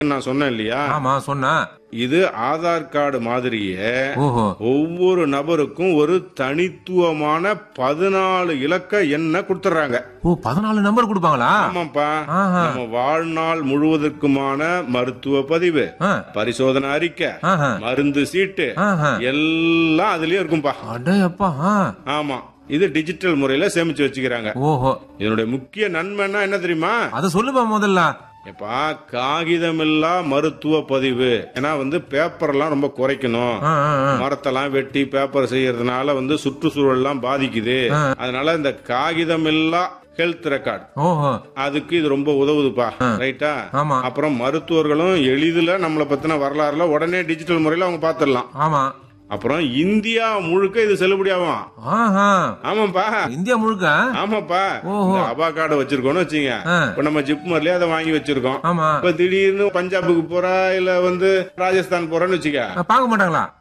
நான் சொன்னேன் இல்லையா ஆமா சொன்ன இது ஆதார் கார்டு மாதிரியே ஓஹோ ஒவ்வொரு நபருக்கும் ஒரு தனித்துவமான பதினாலு இலக்க எண்ணை கொடுத்துறாங்க ஓ பதினாலு நம்பர் கொடுப்பாங்களா ஆமாப்பா ஆஹா. நம்ம வாழ்நாள் முழுவதற்குமான மருத்துவ பதிவு ஆ, பரிசோதனை அறிக்கை ஆஹா. மருந்து சீட்டு ஆஹா. எல்லாம் அதுலயே இருக்கும்பா அடே அப்பா ஆ. ஆமா இது டிஜிட்டல் முறையில சேமிச்சு வச்சுக்கிறாங்க ஓஹோ இதனுடைய முக்கிய நன்மைன்னா என்ன தெரியுமா அத சொல்லுப்பா முதல்ல இப்ப காகிதமில்லா மருத்துவ பதிவு ஏன்னா வந்து பேப்பர்லாம் ரொம்ப குறைக்கணும் ஆ, ஆ, ஆ. மரத்தெல்லாம் வெட்டி பேப்பர் செய்யறதுனால வந்து சுற்றுச்சூழல்லாம் பாதிக்குது அதனால இந்த காகிதமில்லா ஹெல்த் ரெக்கார்ட் ஓஹோ அதுக்கு இது ரொம்ப உதவுதுப்பா ரைட்டா ஆமா. அப்புறம் மருத்துவர்களும் எளிதில் நம்மளை பத்தின வரலாறுல உடனே டிஜிட்டல் முறையில அவங்க பாத்துடலாம் ஆமா அப்புறம் இந்தியா முழுக்க இது செல்லுபடியாகும் ஆஹா ஆமாப்பா இந்தியா முழுக்க ஆமாப்பா ஓஹோ. இந்த அபா கார்டை வச்சிருக்கோம்னு வச்சுங்க ஆ. இப்ப நம்ம ஜிப்மர்லயே அதை வாங்கி வச்சிருக்கோம் ஆமா இப்ப திடீர்னு பஞ்சாபுக்கு போறா இல்ல வந்து ராஜஸ்தான் போறேன்னு வச்சுக்க பார்க்க மாட்டாங்களா